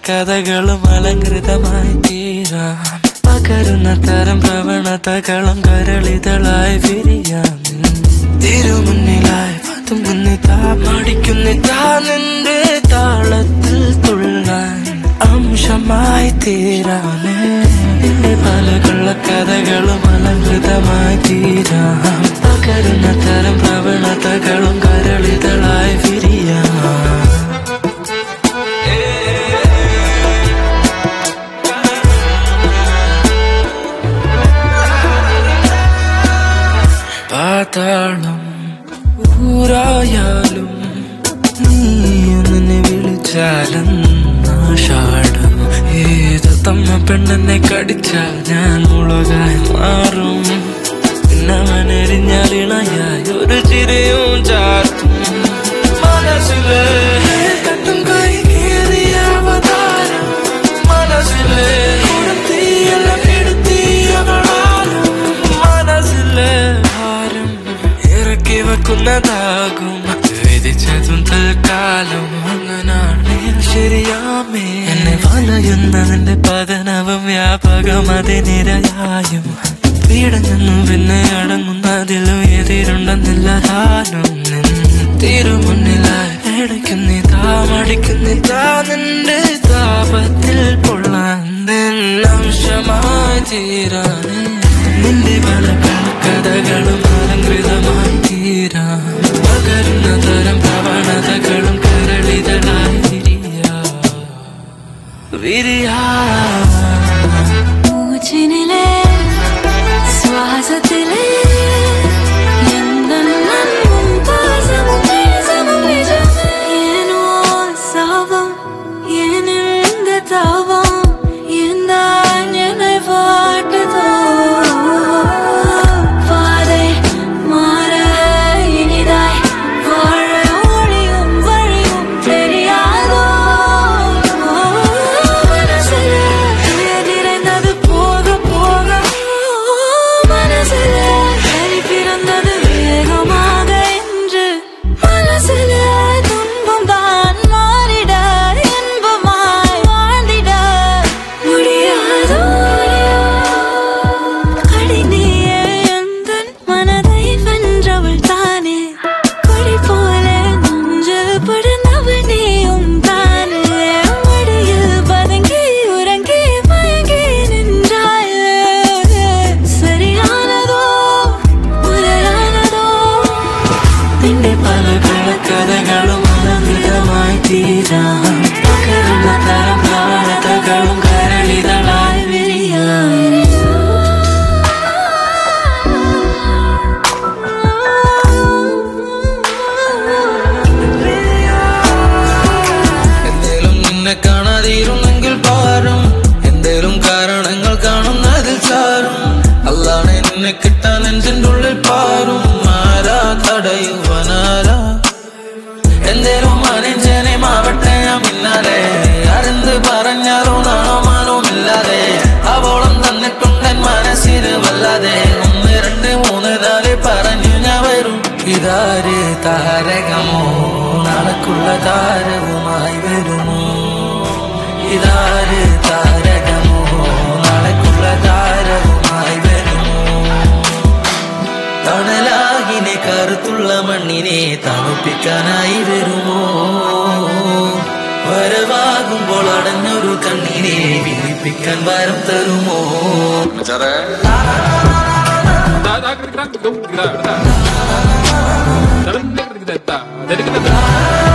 കഥകളും അലങ്കൃതമായി തീരാം പകരുന്ന തരം പ്രവണതകളും കരളിതളായി വിരിയാം തിരുമുന്നിലായി പതും മുന്നിതാ മടിക്കുന്നിതാ നിന്റെ താളത്തിൽ തുള്ളാൻ അംശമായി തീരാനേ നിന്റെ പല കഥകളും അലങ്കൃതമായി തീരാം പകരുന്ന തരം പ്രവണതകളും കരളിതളായി വിരിയാം പാതാളം ഊരായാലും നീ ഒന്നിനെ വിളിച്ചാലും നാഷാടും ഏത് തമ്മ പെണ്ണെന്നെ കടിച്ചാൽ ഞാൻ മുളകായി മാറും പിന്നവനെറിഞ്ഞാൽ ഇണയായി ഒരു ചിരയും ചാർത്തും മനസ്സിലെ കട്ടും കൈ കീറിയ അവതാരം മനസ്സിലെ തീയെല്ലാം കെടുത്തിയവളാലും മനസ്സിലെ ഭാരം ഇറക്കി വെക്കുന്നതാകും വിധിച്ചതും തൽക്കാലം അങ്ങനാണ് ശരിയാമേ എന്നെ വലയുന്നതിന്റെ പതനവും വ്യാപകം അതിനിരയായും പീഡഞ്ഞെന്നു പിന്നെ അടങ്ങുന്നതിലും എതിരുണ്ടെന്നില്ല താനും നിൻ തിരുമുന്നിലായി പേടിക്കുന്നിതാ മടിക്കുന്നിതാ നിന്റെ താപത്തിൽ പൊള്ളാൻ നിന്നംശമായി തീരാനേ നിന്റെ പല കഥകളും അലങ്കൃതമായി തീരാം പകരുന്ന തരം പ്രവണതകളും കരളിതളായി വിരിയാ വിരിയാ മൂച്ചിനിലെ ശ്വാസത്തിലെ എന്നെന്നും പാസമും നേസമും നിജമേ. ஏனோ சாபம் ஏன் இந்த தாபம் ஏன் தான் என்னை வாட்டுதோ பாதை மாற இனிதாய் வாழ ஒளியும் வழியும் தெரியாதோ மனசுல நிறைந்தது போக போக மனசுல வலி பிறந்தது வேகமாக என்று மனசுல துன்பம் தான் மாறிட இன்பமாய் வாழ்ந்திட முடியாதோ கடினியே எந்தன் மனதை வென்றவள் தானே கொடி போல நெஞ்சில் படுந்தவள் நீயும் தானே மடியில் பதுங்கி உறங்கி மயங்கி நின்றாயே சரியானதோ മുതലാണതോ നിന്റെ പല കഥകളും അലങ്കൃതമായി തീരാം പകരുന്ന തരം പ്രവണതകളും കരളിതളായി വിരിയാം എന്തേലും നിന്നെ കാണാതിരുന്നെങ്കിൽ പാരും എന്തേലും കാരണങ്ങൾ കാണുന്നതിൽ ചാരും അല്ലാണ് നിന്നെ കിട്ടാൻ നെഞ്ചിൻ്റെ ഉള്ളിൽ പാരും ആരാ തടയുവനാരാ എന്തേലും അനുജനമാവട്ടെ ഞാൻ പിന്നാലെ അരെന്ത് പറഞ്ഞാലും നാണോ മാനോ ഇല്ലാതെ അവോളം തന്നിട്ടുണ്ടൻ മനസ്സിന് വല്ലാതെ ഒന്ന് രണ്ട് മൂന്ന് നാല് പറഞ്ഞു ഞാൻ വരും ഇതാര് താരകമോ നാളെക്കുള്ള താരവുമായി വരുമോ ഇതാര് താരകമോ നാളെക്കുള്ള താരവുമായി വരുമോ തണലാകിനെ കറുത്തുള്ള മണ്ണിനെ തണുപ്പിക്കാനായി വരുമോ വരവാകുമ്പോൾ അടഞ്ഞൊരു കണ്ണിനെ വിളിപ്പിക്കാൻ വരം തരുമോ Jadi kita